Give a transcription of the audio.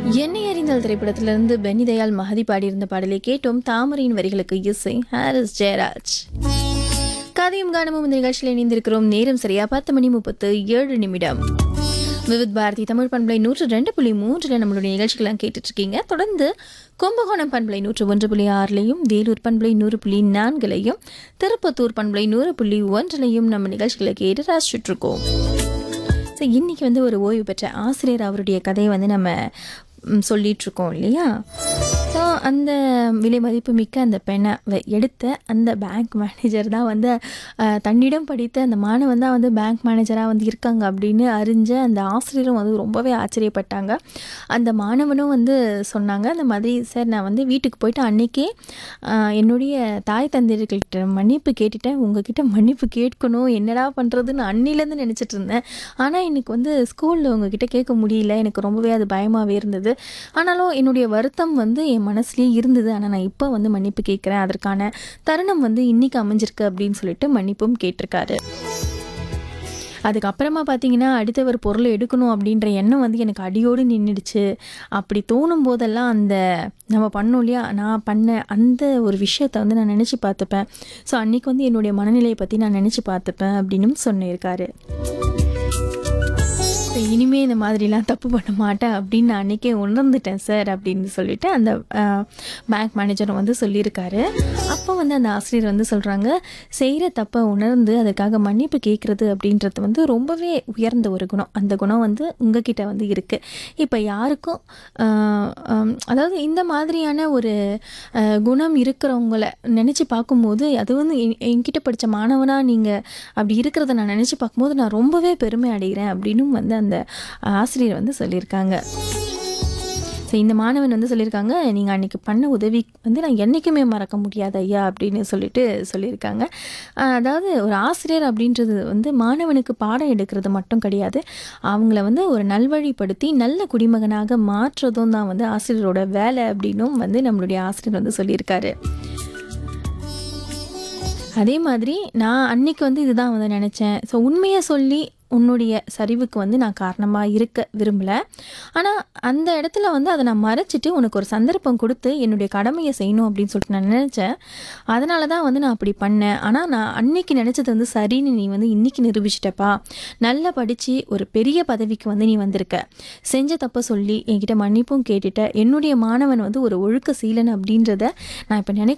என்னை அறிந்தால் திரைப்படத்திலிருந்து பென்னி தயாள் மகதி பாடியிருந்த பாடலை கேட்டோம் தாமரையின் வரிகளுக்கு இசை ஹாரிஸ் ஜெயராஜ் கதையும் கானமும் இந்த நிகழ்ச்சியில் இணைந்திருக்கிறோம் நேரம் சரியா பத்து மணி முப்பத்து ஏழு நிமிடம் விவித் பாரதி தமிழ் பண்பலை நூற்று ரெண்டு புள்ளி மூன்றில் நம்மளுடைய நிகழ்ச்சிகள்லாம் கேட்டுட்டு இருக்கீங்க தொடர்ந்து கும்பகோணம் பண்பலை நூற்று ஒன்று புள்ளி ஆறுலையும் வேலூர் பண்பலை நூறு புள்ளி நான்குலையும் திருப்பத்தூர் பண்பலை நூறு புள்ளி ஒன்றிலையும் நம்ம நிகழ்ச்சிகளை கேட்டு ரசிச்சுட்டு இருக்கோம் ஸோ இன்றைக்கி வந்து ஒரு ஓய்வு பெற்ற ஆசிரியர் அவருடைய கதையை வந்து நம்ம ம், சொல்லிட்டு இருக்கோம் இல்லையா ஸோ அந்த விலை மதிப்பு மிக்க அந்த பெண்ணை வ- எடுத்த அந்த பேங்க் மேனேஜர் தான் வந்து அஹ், தன்னிடம் படித்த அந்த மாணவன் தான் வந்து பேங்க் மேனேஜராக வந்து இருக்காங்க அப்படின்னு அறிஞ்ச அந்த ஆசிரியரும் வந்து ரொம்பவே ஆச்சரியப்பட்டாங்க அந்த மாணவனும் வந்து சொன்னாங்க அந்த மாதிரி சார் நான் வந்து வீட்டுக்கு போயிட்டு அன்னைக்கே அஹ், என்னுடைய தாய் தந்தையர்கள்கிட்ட மன்னிப்பு கேட்டுட்டேன் உங்ககிட்ட மன்னிப்பு கேட்கணும் என்னடா பண்ணுறதுன்னு அன்னிலேருந்து நினச்சிட்டு இருந்தேன் ஆனால் எனக்கு வந்து ஸ்கூலில் உங்ககிட்ட கேட்க முடியல எனக்கு ரொம்பவே அது பயமாகவே இருந்தது ஆனாலும் என்னுடைய வருத்தம் வந்து என் மனசுலேயே இருந்தது ஆனால் நான் இப்போ வந்து மன்னிப்பு கேட்குறேன் அதற்கான தருணம் வந்து இன்னைக்கு அமைஞ்சிருக்கு அப்படின்னு சொல்லிட்டு மன்னிப்பும் கேட்டிருக்காரு அதுக்கப்புறமா பார்த்தீங்கன்னா அடுத்தவர் பொருளை எடுக்கணும் அப்படின்ற எண்ணம் வந்து எனக்கு அடியோடு நின்றுடுச்சு அப்படி தோணும் போதெல்லாம் அந்த நம்ம பண்ணோம் இல்லையா நான் பண்ண அந்த ஒரு விஷயத்தை வந்து நான் நினச்சி பார்த்துப்பேன் ஸோ அன்னைக்கு வந்து என்னுடைய மனநிலையை பற்றி நான் நினச்சி பார்த்துப்பேன் அப்படின்னும் சொன்னிருக்காரு ஸோ இனிமே இந்த மாதிரிலாம் தப்பு பண்ண மாட்டேன் அப்படின்னு நான் அன்றைக்கே உணர்ந்துட்டேன் சார் அப்படின்னு சொல்லிட்டு அந்த பேங்க் மேனேஜரும் வந்து சொல்லியிருக்காரு அப்போ வந்து அந்த ஆசிரியர் வந்து சொல்கிறாங்க செய்கிற தப்பை உணர்ந்து அதுக்காக மன்னிப்பு கேட்குறது அப்படின்றது வந்து ரொம்பவே உயர்ந்த ஒரு குணம் அந்த குணம் வந்து உங்ககிட்ட வந்து இருக்குது இப்போ யாருக்கும் ஆஹ், ஆம், அதாவது இந்த மாதிரியான ஒரு ஆஹ், குணம் இருக்கிறவங்கள நினச்சி பார்க்கும்போது அது வந்து என்- என்கிட்ட படித்த மாணவனாக நீங்கள் அப்படி இருக்கிறத நான் நினச்சி பார்க்கும்போது நான் ரொம்பவே பெருமை அடைகிறேன் அப்படின்னும் வந்து அந்த ஆசிரியர் வந்து சொல்லியிருக்காங்க ஸோ இந்த மாணவன் வந்து சொல்லியிருக்காங்க நீங்கள் அன்றைக்கி பண்ண உதவி வந்து நான் என்றைக்குமே மறக்க முடியாது ஐயா அப்படின்னு சொல்லிட்டு சொல்லியிருக்காங்க ஆஹ் அதாவது ஒரு ஆசிரியர் அப்படின்றது வந்து மாணவனுக்கு பாடம் எடுக்கிறது மட்டும் கிடையாது அவங்கள வந்து ஒரு நல்வழிப்படுத்தி நல்ல குடிமகனாக மாற்றுறதும் தான் வந்து ஆசிரியரோட வேலை அப்படின்னும் வந்து நம்மளுடைய ஆசிரியர் வந்து சொல்லியிருக்காரு அதே மாதிரி நான் அன்னைக்கு வந்து இதுதான் வந்து நினச்சேன் ஸோ உண்மையை சொல்லி உன்னுடைய சரிவுக்கு வந்து நான் காரணமாக இருக்க விரும்பலை ஆனால் அந்த இடத்துல வந்து அதை நான் மறைச்சிட்டு உனக்கு ஒரு சந்தர்ப்பம் கொடுத்து என்னுடைய கடமையை செய்யணும் அப்படின்னு சொல்லிட்டு நான் நினச்சேன் அதனால தான் வந்து நான் அப்படி பண்ணேன் ஆனால் நான் அன்னைக்கு நினச்சது வந்து சரின்னு நீ வந்து இன்னைக்கு நிரூபிச்சிட்டப்பா நல்லா படித்து ஒரு பெரிய பதவிக்கு வந்து நீ வந்திருக்க செஞ்ச தப்பை சொல்லி என்கிட்ட மன்னிப்பும் கேட்டுட்ட என்னுடைய மாணவன் வந்து ஒரு ஒழுக்க சீலன் அப்படின்றத நான் இப்போ நினை